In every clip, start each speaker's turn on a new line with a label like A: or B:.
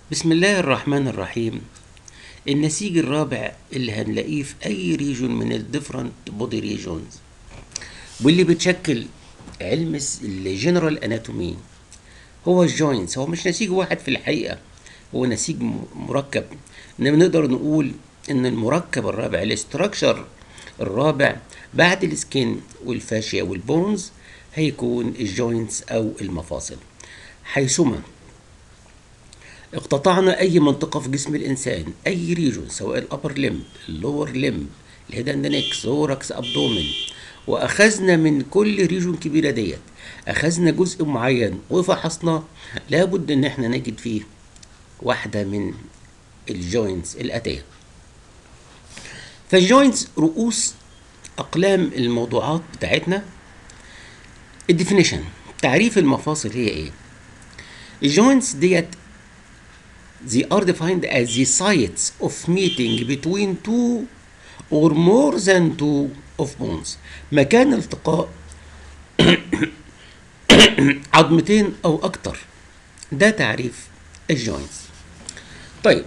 A: بسم الله الرحمن الرحيم النسيج الرابع اللي هنلاقيه في اي ريجون من الديفرنت بودي ريجونز واللي بتشكل علم الجنرال اناتومي هو الجوينتس هو مش نسيج واحد في الحقيقه هو نسيج م- مركب انما نقدر نقول ان المركب الرابع الاستراكشر الرابع بعد السكين والفاشيا والبونز هيكون الجوينتس او المفاصل حيثما اقتطعنا اي منطقه في جسم الانسان اي ريجون سواء الابر لمب اللور لمب الهيد اند نيك ثوركس ابدومن واخذنا من كل ريجون كبيره ديت اخذنا جزء معين وفحصناه لابد ان احنا نجد فيه واحده من الجوينتس الاتيه فالجوينتس رؤوس اقلام الموضوعات بتاعتنا الديفينيشن تعريف المفاصل هي ايه الجوينتس ديت they are defined as the sites of meeting between two or more than two of bones مكان التقاء عظمتين او اكتر ده تعريف الجوينتس طيب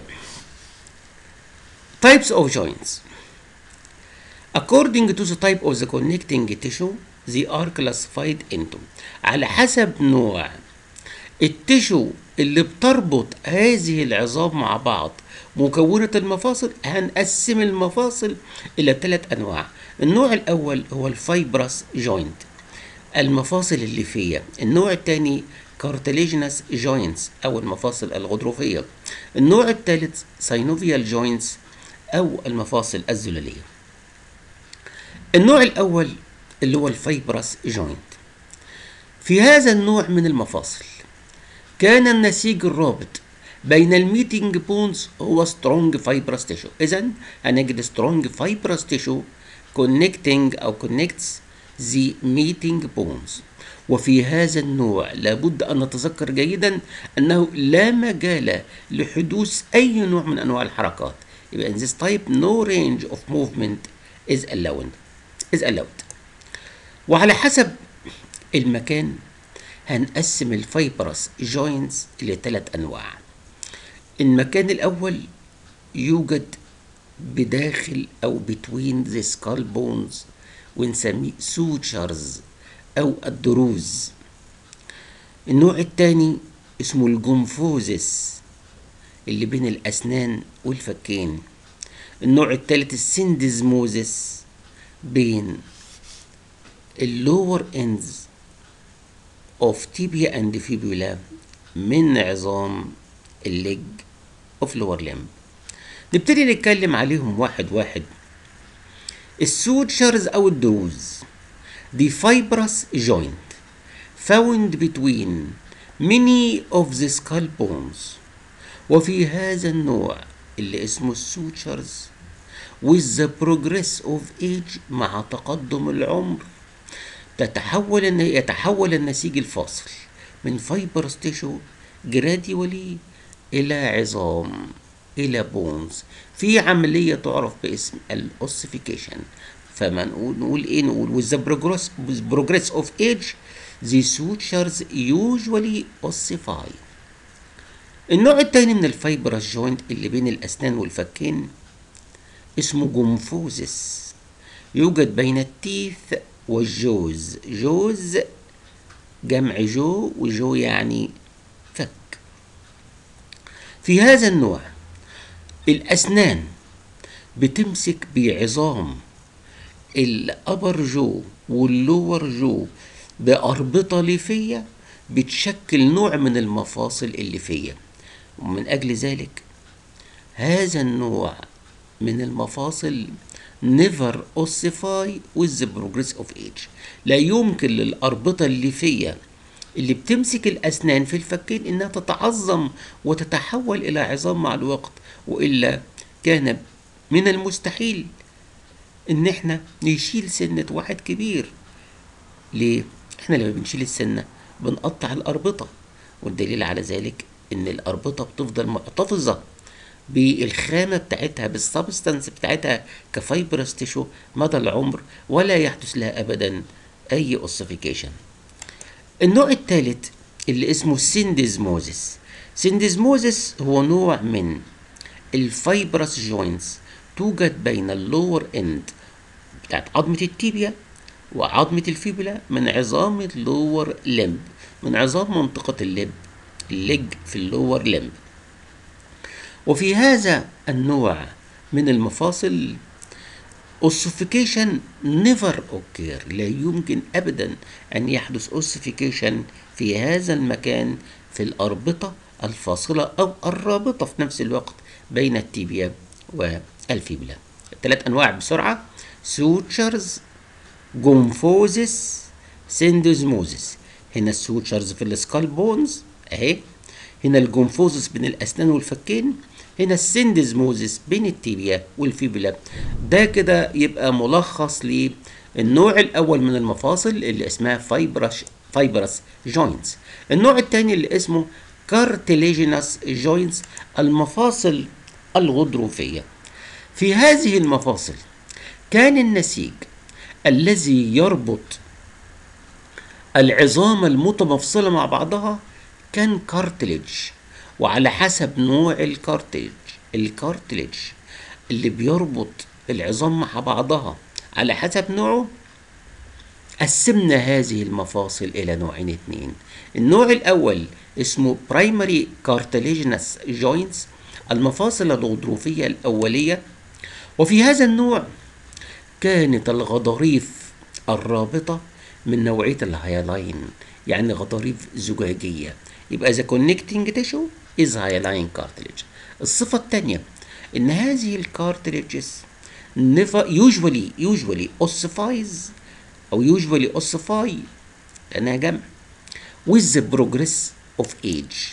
A: types of joints according to the type of the connecting tissue they are classified into على حسب نوع التشو اللي بتربط هذه العظام مع بعض مكونة المفاصل هنقسم المفاصل إلى ثلاث أنواع النوع الأول هو الفايبرس جوينت المفاصل الليفية النوع الثاني كارتليجنس جوينتس أو المفاصل الغضروفية النوع الثالث ساينوفيال جوينتس أو المفاصل الزلالية النوع الأول اللي هو الفايبرس جوينت في هذا النوع من المفاصل كان النسيج الرابط بين الميتنج بونز هو سترونج فايبرس تيشو اذا هنجد سترونج فايبرس تيشو كونكتنج او كونكتس ذا ميتنج بونز وفي هذا النوع لابد ان نتذكر جيدا انه لا مجال لحدوث اي نوع من انواع الحركات يبقى in this type no range of movement is allowed is allowed وعلى حسب المكان هنقسم الفايبرس جوينتس لثلاث انواع المكان الاول يوجد بداخل او between the skull bones ونسميه sutures او الدروز النوع الثاني اسمه الجمفوزس اللي بين الاسنان والفكين النوع الثالث السندزموزس بين اللور اندز of tibia and fibula من عظام الليج of lower limb نبتدي نتكلم عليهم واحد واحد السوتشرز او الدروز دي fibrous joint found between many of the skull bones وفي هذا النوع اللي اسمه السوتشرز with the progress of age مع تقدم العمر تتحول ان يتحول النسيج الفاصل من فايبرس تيشو جراديولي الى عظام الى بونز في عمليه تعرف باسم الاوسيفيكيشن فما نقول نقول ايه نقول with the progress, with progress of age the sutures usually ossify النوع الثاني من الفايبرس جوينت اللي بين الاسنان والفكين اسمه جمفوزس يوجد بين التيث والجوز جوز جمع جو وجو يعني فك في هذا النوع الأسنان بتمسك بعظام الأبر جو واللور جو بأربطة ليفية بتشكل نوع من المفاصل الليفية ومن أجل ذلك هذا النوع من المفاصل never ossify with the progress of age لا يمكن للأربطة الليفية اللي بتمسك الأسنان في الفكين إنها تتعظم وتتحول إلى عظام مع الوقت وإلا كان من المستحيل إن إحنا نشيل سنة واحد كبير ليه؟ إحنا لما بنشيل السنة بنقطع الأربطة والدليل على ذلك إن الأربطة بتفضل محتفظة بالخامه بتاعتها بالسبستانس بتاعتها كفايبرس تيشو مدى العمر ولا يحدث لها ابدا اي اوسيفيكيشن النوع الثالث اللي اسمه سيندزموزيس سندزموزس هو نوع من الفايبرس جوينتس توجد بين اللور اند بتاعت عظمة التيبيا وعظمة الفيبولا من عظام اللور لمب من عظام منطقة اللب اللج في اللور لمب وفي هذا النوع من المفاصل ossification never occur لا يمكن أبدا أن يحدث ossification في هذا المكان في الأربطة الفاصلة أو الرابطة في نفس الوقت بين التيبيا والفيبولا ثلاث أنواع بسرعة سوتشرز جومفوزس سندزموزس هنا السوتشرز في السكال بونز اهي هنا الجومفوزس بين الاسنان والفكين هنا السندزموزس بين التيبيا والفيبولا ده كده يبقى ملخص للنوع الاول من المفاصل اللي اسمها فايبرش فايبرس جوينتس النوع الثاني اللي اسمه كارتليجينس جوينتس المفاصل الغضروفيه في هذه المفاصل كان النسيج الذي يربط العظام المتمفصلة مع بعضها كان كارتليج وعلى حسب نوع الكارتليج الكارتليج اللي بيربط العظام مع بعضها على حسب نوعه قسمنا هذه المفاصل إلى نوعين اتنين النوع الأول اسمه برايمري كارتليجنس جوينتس المفاصل الغضروفية الأولية وفي هذا النوع كانت الغضاريف الرابطة من نوعية الهيالاين يعني غضاريف زجاجية يبقى the connecting tissue is hyaline cartilage الصفة الثانية إن هذه الكارتليجز never usually usually ossifies أو usually ossify لأنها جمع with the progress of age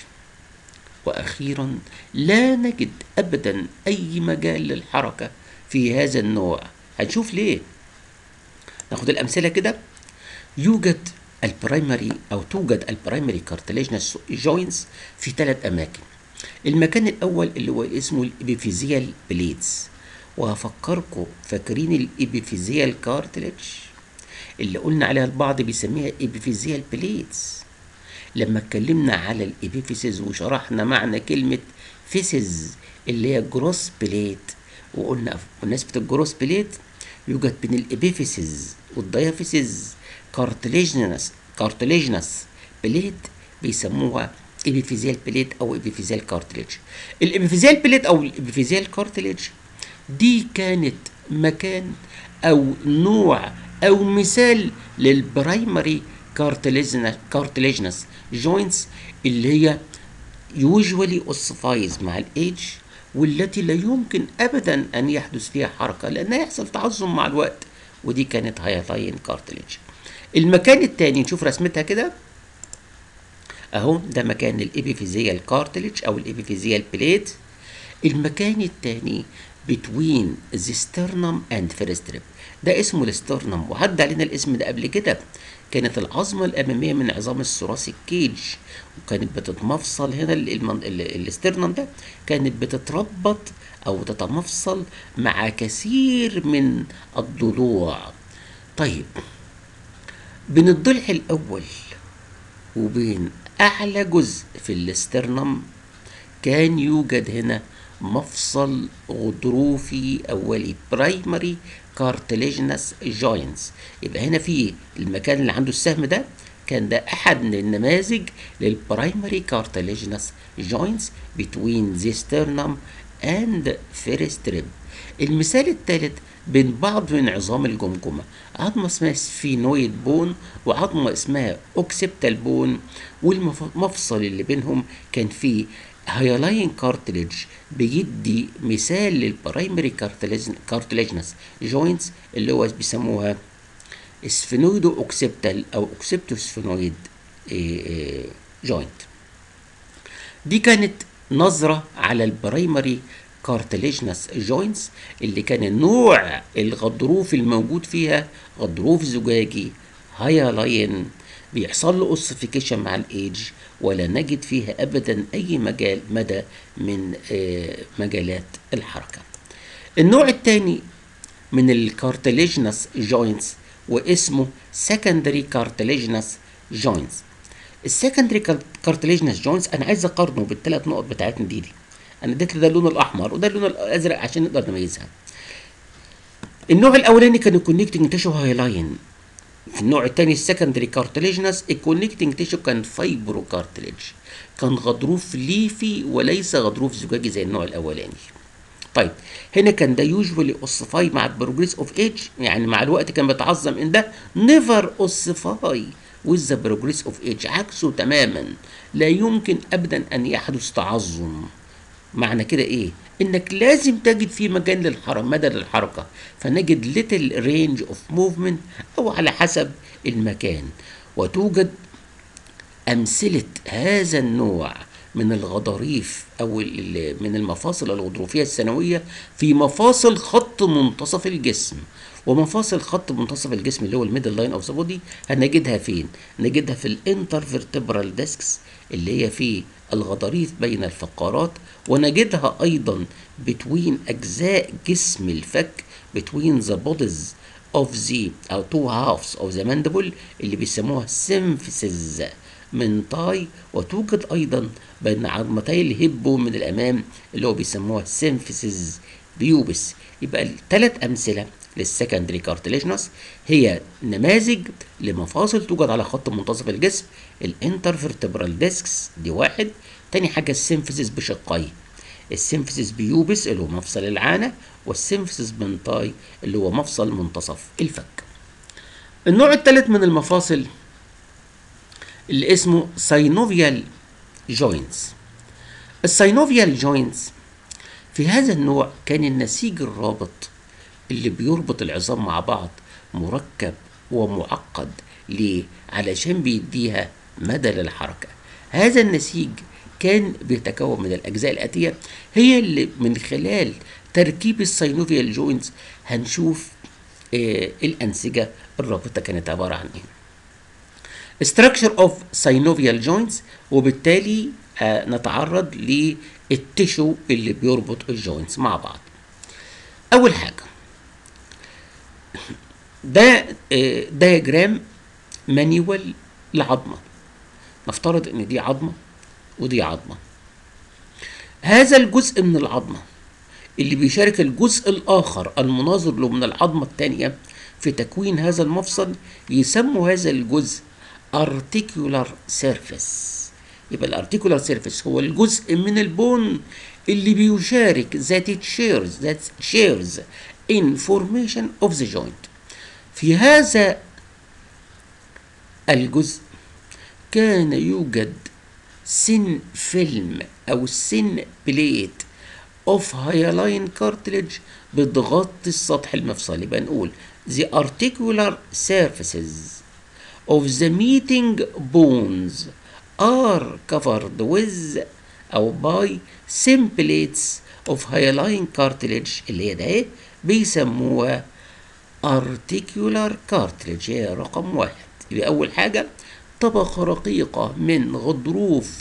A: وأخيرا لا نجد أبدا أي مجال للحركة في هذا النوع هنشوف ليه ناخد الأمثلة كده يوجد البرايمري أو توجد البرايمري كارتليجنس جوينتس في ثلاث أماكن المكان الأول اللي هو اسمه الإبيفيزيال بليدز وهفكركم فاكرين الإبيفيزيال كارتليج اللي قلنا عليها البعض بيسميها إبيفيزيال بليدز لما اتكلمنا على الإبيفيسز وشرحنا معنى كلمة فيسز اللي هي جروس بليت وقلنا بمناسبة الجروس بليت يوجد بين الإبيفيسز والديافيسز كارتليجنس كارتليجنس بليت بيسموها إبيفيزيال بليت أو إبيفيزيال كارتليج الإبيفيزيال بليت أو الإبيفيزيال كارتليج دي كانت مكان أو نوع أو مثال للبرايمري كارتليجنس جوينتس اللي هي يوجوالي اوسيفايز مع الايدج والتي لا يمكن ابدا ان يحدث فيها حركه لانها يحصل تعظم مع الوقت ودي كانت هايلاين كارتليج المكان الثاني نشوف رسمتها كده اهو ده مكان الابيفيزيال كارتليج او الابيفيزيال بليت المكان الثاني between the sternum and first rib ده اسمه الاسترنم وعدى علينا الاسم ده قبل كده كانت العظمة الأمامية من عظام الثراث الكيج وكانت بتتمفصل هنا المن... الاسترنم ده كانت بتتربط أو تتمفصل مع كثير من الضلوع طيب بين الضلع الأول وبين أعلى جزء في الاسترنم كان يوجد هنا مفصل غضروفي أولي برايمري كارتليجنس جوينتس يبقى هنا في المكان اللي عنده السهم ده كان ده أحد من النماذج للبرايمري كارتليجنس جوينتس between the sternum and first rib المثال الثالث بين بعض من عظام الجمجمة عظمة اسمها سفينويد بون وعظمة اسمها اوكسبتال بون والمفصل اللي بينهم كان فيه هايلاين كارتليج بيدي مثال للبرايمري كارتليجنس جوينتس اللي هو بيسموها سفينويدو اوكسبتال او اوكسبتو سفينويد جوينت دي كانت نظرة على البرايمري كارتليجنس جوينتس اللي كان النوع الغضروف الموجود فيها غضروف زجاجي هايلاين بيحصل له اوسيفيكيشن مع الايدج ولا نجد فيها ابدا اي مجال مدى من مجالات الحركه النوع الثاني من الكارتليجنس جوينتس واسمه secondary cartilaginous joints السكندري كارتليجنس جوينتس انا عايز اقارنه بالثلاث نقط بتاعتنا دي دي انا اديت ده اللون الاحمر وده اللون الازرق عشان نقدر نميزها النوع الاولاني كان الكونكتنج تيشو هايلاين في النوع الثاني السكندري كارتليجنس الكونكتنج تيشو كان فايبرو كارتليج كان غضروف ليفي وليس غضروف زجاجي زي النوع الاولاني طيب هنا كان ده يوجوالي اوسيفاي مع البروجريس اوف ايج يعني مع الوقت كان بيتعظم ان ده نيفر اوسيفاي with the progress of age عكسه تماما لا يمكن ابدا ان يحدث تعظم معنى كده ايه انك لازم تجد في مجال للحركه مدى للحركه فنجد little range of movement او على حسب المكان وتوجد امثله هذا النوع من الغضاريف او ال- من المفاصل الغضروفيه الثانويه في مفاصل خط منتصف الجسم ومفاصل خط منتصف الجسم اللي هو الميدل لاين اوف ذا بودي هنجدها فين؟ نجدها في الانترفيرتبرال ديسكس اللي هي في الغضاريف بين الفقرات ونجدها ايضا بتوين اجزاء جسم الفك between the bodies of the او two halves of the mandible اللي بيسموها symphysis من تاي وتوجد ايضا بين عظمتي الهبو من الامام اللي هو بيسموها symphysis بيوبس يبقى الثلاث امثله للسكندري كارتليجنس هي نماذج لمفاصل توجد على خط منتصف الجسم الانترفيرتبرال ديسكس دي واحد تاني حاجه السيمفيسيس بشقيه السيمفيسيس بيوبس اللي هو مفصل العانه والسيمفيسيس بنتاي اللي هو مفصل منتصف الفك النوع الثالث من المفاصل اللي اسمه ساينوفيال جوينتس الساينوفيال جوينتس في هذا النوع كان النسيج الرابط اللي بيربط العظام مع بعض مركب ومعقد ليه؟ علشان بيديها مدى للحركة هذا النسيج كان بيتكون من الأجزاء الآتية هي اللي من خلال تركيب الساينوفيال جوينتس هنشوف آه الأنسجة الرابطة كانت عبارة عن إيه structure of synovial joints وبالتالي آه نتعرض للتشو اللي بيربط الجوينتس مع بعض اول حاجه ده آه دياجرام مانيوال لعظمه نفترض ان دي عظمه ودي عظمه هذا الجزء من العظمه اللي بيشارك الجزء الاخر المناظر له من العظمه الثانيه في تكوين هذا المفصل يسموا هذا الجزء articular surface يبقى الارتيكولار سيرفيس هو الجزء من البون اللي بيشارك that it shares that shares in formation of the joint في هذا الجزء كان يوجد سن فيلم او سن بليت اوف هايلاين كارتليج بتغطي السطح المفصلي يبقى نقول the articular surfaces of the meeting bones are covered with أو by simplates of hyaline cartilage اللي هي ده ايه بيسموها articular cartilage هي رقم واحد يبقى أول حاجة طبقة رقيقة من غضروف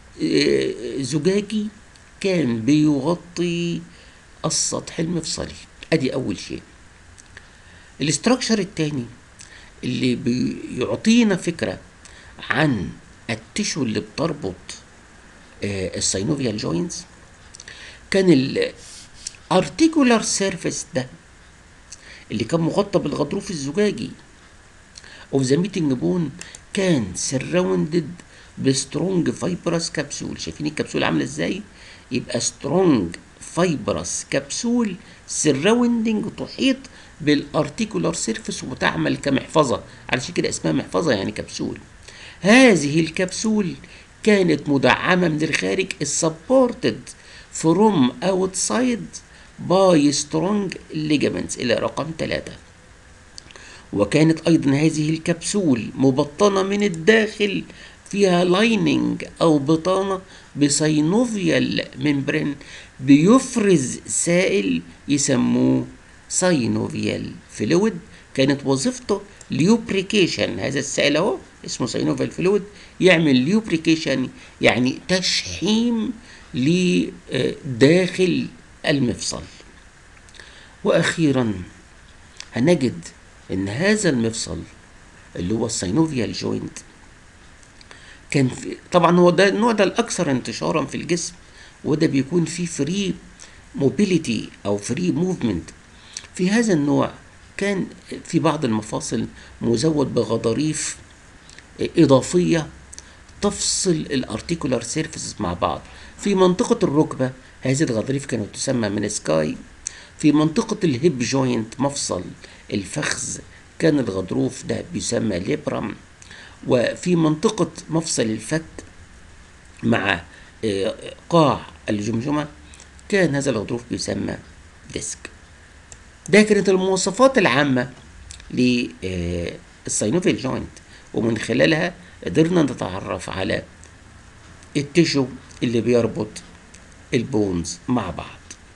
A: زجاجي كان بيغطي السطح المفصلي ادي اول شيء الاستراكشر الثاني اللي بيعطينا فكره عن التشو اللي بتربط السينوفيال جوينتس كان الارتيكولار سيرفيس ده اللي كان مغطى بالغضروف الزجاجي اوف ذا ميتنج بون كان سراوندد بسترونج فايبرس كبسول شايفين الكبسول عامله ازاي يبقى سترونج فايبرس كبسول سراوندنج تحيط بالارتيكولار سيرفيس وتعمل كمحفظه علشان كده اسمها محفظه يعني كبسول هذه الكبسول كانت مدعمه من الخارج السبورتد فروم اوتسايد باي سترونج ليجامنتس الى رقم ثلاثة وكانت ايضا هذه الكبسول مبطنه من الداخل فيها لايننج او بطانه بسينوفيال ممبرين بيفرز سائل يسموه ساينوفيال فلويد كانت وظيفته ليوبريكيشن هذا السائل اهو اسمه ساينوفيال فلويد يعمل ليوبريكيشن يعني تشحيم لداخل المفصل واخيرا هنجد ان هذا المفصل اللي هو الساينوفيال جوينت كان في طبعا هو ده النوع ده الاكثر انتشارا في الجسم وده بيكون فيه فري موبيليتي او فري موفمنت في هذا النوع كان في بعض المفاصل مزود بغضاريف اضافيه تفصل الارتيكولار سيرفيسز مع بعض في منطقه الركبه هذه الغضاريف كانت تسمى من سكاي في منطقة الهيب جوينت مفصل الفخذ كان الغضروف ده بيسمى ليبرم وفي منطقة مفصل الفك مع آه، قاع الجمجمة كان هذا الغضروف بيسمى ديسك ده كانت المواصفات العامة للساينوفيل جوينت ومن خلالها قدرنا نتعرف على التشو اللي بيربط البونز مع بعض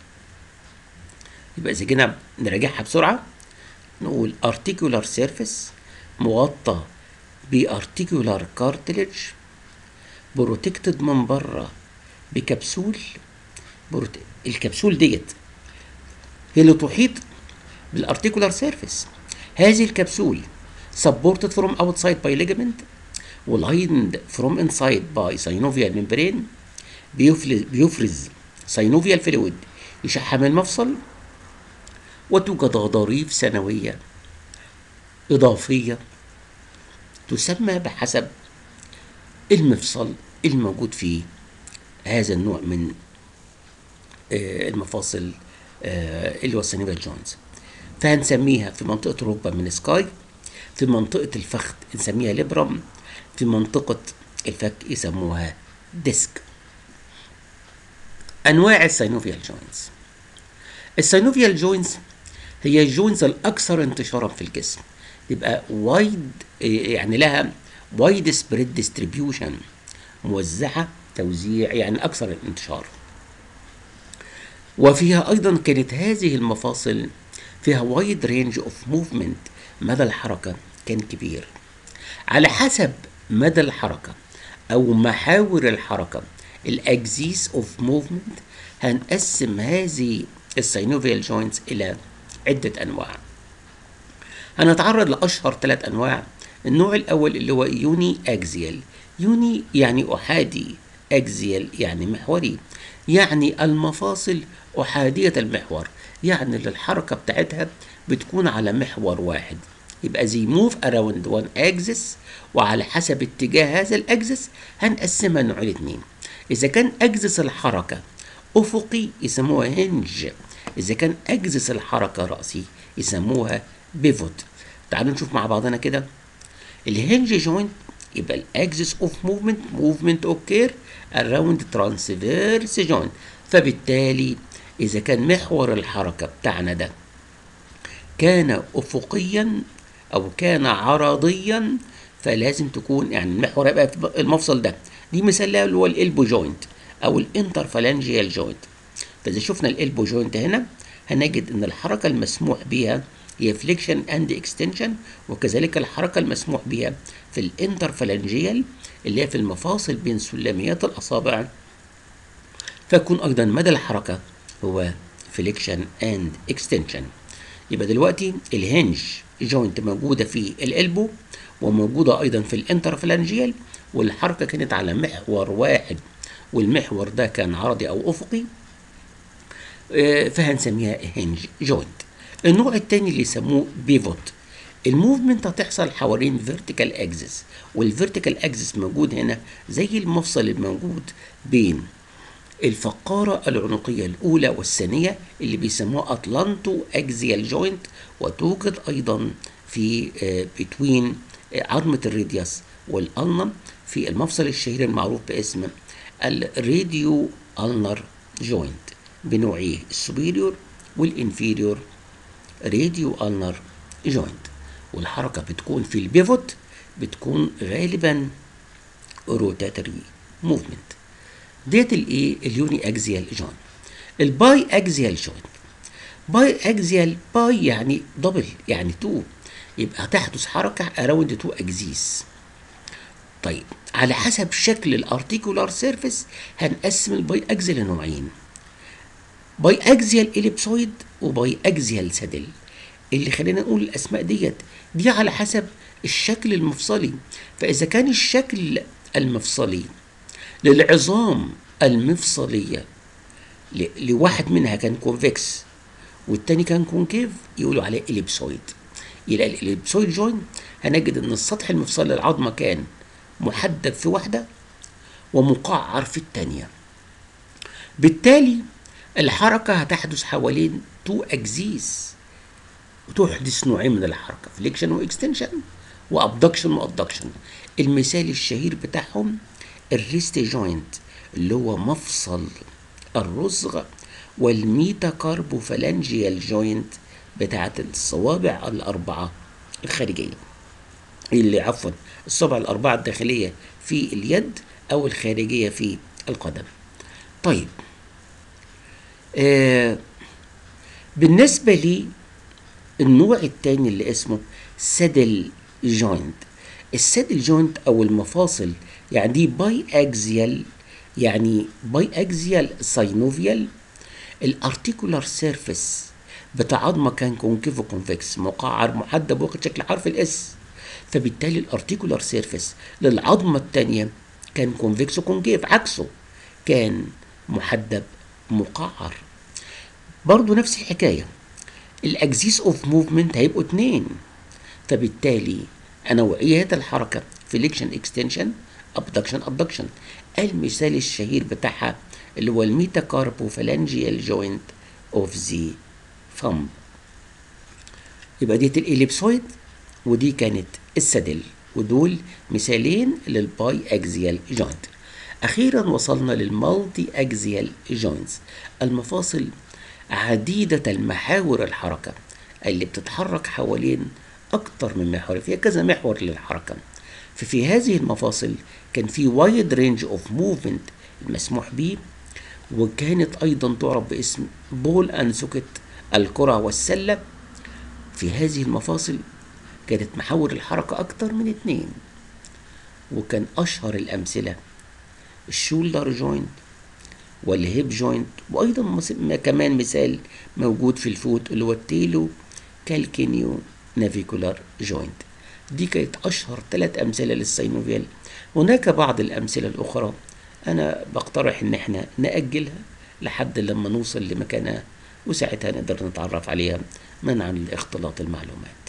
A: يبقى إذا جينا نراجعها بسرعة نقول articular surface مغطى بارتيكولار كارتلج بروتكتد من بره بكبسول بروت... الكبسول ديت هي اللي تحيط بالارتيكولار سيرفيس هذه الكبسول supported from outside by ligament وlined from inside by synovial membrane بيفرز, بيفرز synovial fluid يشحم المفصل وتوجد غضاريف سنوية إضافية تسمى بحسب المفصل الموجود فيه هذا النوع من آه، المفاصل آه، اللي هو السنيفال جونز فهنسميها في منطقة الركبة من سكاي في منطقة الفخذ نسميها ليبرم في منطقة الفك يسموها ديسك أنواع السينوفيال جوينتس السينوفيال جوينتس هي الجوينتس الأكثر انتشارا في الجسم تبقى وايد يعني لها وايد سبريد ديستريبيوشن موزعة توزيع يعني أكثر الانتشار وفيها أيضا كانت هذه المفاصل فيها وايد رينج اوف موفمنت مدى الحركة كان كبير على حسب مدى الحركة أو محاور الحركة الأكزيس اوف موفمنت هنقسم هذه السينوفيال جوينتس إلى عدة أنواع هنتعرض لأشهر ثلاث أنواع النوع الأول اللي هو يوني أكزيال يوني يعني أحادي أكزيال يعني محوري يعني المفاصل أحادية المحور يعني اللي الحركة بتاعتها بتكون على محور واحد يبقى زي موف اراوند وان اكسس وعلى حسب اتجاه هذا الاكسس هنقسمها نوعين اتنين اذا كان اكسس الحركه افقي يسموها هنج اذا كان اكسس الحركه راسي يسموها بيفوت تعالوا نشوف مع بعضنا كده الهنج جوينت يبقى الاكسس اوف موفمنت موفمنت اوكير اراوند ترانسفيرس جوينت فبالتالي اذا كان محور الحركه بتاعنا ده كان افقيا او كان عرضيا فلازم تكون يعني المحور هيبقى في المفصل ده دي مثال اللي هو الالبو جوينت او الانترفالانجيال جوينت فاذا شفنا الالبو جوينت هنا هنجد ان الحركه المسموح بها هي فليكشن اند اكستنشن وكذلك الحركه المسموح بها في الانترفالانجيال اللي هي في المفاصل بين سلميات الاصابع فيكون ايضا مدى الحركه هو فليكشن اند اكستنشن يبقى دلوقتي الهنج جوينت موجوده في الالبو وموجوده ايضا في الانترفلانجيال والحركه كانت على محور واحد والمحور ده كان عرضي او افقي آه، فهنسميها هنج جوينت النوع الثاني اللي يسموه بيفوت الموفمنت هتحصل حوالين فيرتيكال اكسس والفيرتيكال اكسس موجود هنا زي المفصل الموجود بين الفقارة العنقية الأولى والثانية اللي بيسموها أتلانتو أكزيال جوينت وتوجد أيضا في بتوين عظمة الريدياس والألنم في المفصل الشهير المعروف باسم الراديو ألنر جوينت بنوعيه السوبيريور والانفيريور راديو ألنر جوينت والحركة بتكون في البيفوت بتكون غالبا روتاتري موفمنت ديت الايه اليوني اكزيال جوينت الباي اكزيال جوينت باي اكزيال باي يعني دبل يعني تو يبقى تحدث حركه اراوند تو اكزيس طيب على حسب شكل الارتيكولار سيرفيس هنقسم الباي اكزيال لنوعين باي اكزيال اليبسويد وباي اكزيال سادل اللي خلينا نقول الاسماء ديت دي على حسب الشكل المفصلي فاذا كان الشكل المفصلي للعظام المفصلية ل- لواحد منها كان كونفكس والتاني كان كونكيف يقولوا عليه اليبسويد يبقى الاليبسويد جوينت هنجد ان السطح المفصلي للعظمه كان محدب في واحده ومقعر في الثانيه بالتالي الحركه هتحدث حوالين تو اكزيس وتحدث نوعين من الحركه فليكشن واكستنشن وابدكشن وابدكشن المثال الشهير بتاعهم الريست جوينت اللي هو مفصل الرزغ والميتاكاربوفالانجيال جوينت بتاعت الصوابع الأربعة الخارجية اللي عفوا الصوابع الأربعة الداخلية في اليد أو الخارجية في القدم طيب آه بالنسبة لي النوع التاني اللي اسمه سادل جوينت السادل جوينت او المفاصل يعني دي باي اكزيال يعني باي اكزيال ساينوفيال الارتيكولار سيرفيس بتاع عظمه كان كونكيف وكونفكس مقعر محدب واخد شكل حرف الاس فبالتالي الارتيكولار سيرفيس للعظمه الثانيه كان كونفكس وكونكيف عكسه كان محدب مقعر برضو نفس الحكايه الاكسيس اوف موفمنت هيبقوا اتنين فبالتالي نوعيات الحركه فليكشن اكستنشن ابدكشن ابدكشن المثال الشهير بتاعها اللي هو الميتاكاربوفالانجيال جوينت اوف ذا ثumb يبقى ديت الاليبسويد ودي كانت السدل ودول مثالين للباي اكزيال جوينت اخيرا وصلنا للمالتي اكزيال جوينتس المفاصل عديدة المحاور الحركة اللي بتتحرك حوالين أكتر من محور فيها كذا محور للحركة ففي هذه المفاصل كان في وايد رينج اوف موفمنت المسموح به وكانت أيضا تعرف باسم بول أند سوكت الكرة والسلة في هذه المفاصل كانت محاور الحركة أكتر من اتنين وكان أشهر الأمثلة الشولدر جوينت والهيب جوينت وايضا مس- ما- كمان مثال موجود في الفوت اللي هو التيلو كالكينيو نافيكولار جوينت دي كانت اشهر ثلاث امثله للسينوفيال هناك بعض الامثله الاخرى انا بقترح ان احنا ناجلها لحد لما نوصل لمكانها وساعتها نقدر نتعرف عليها منعا لاختلاط المعلومات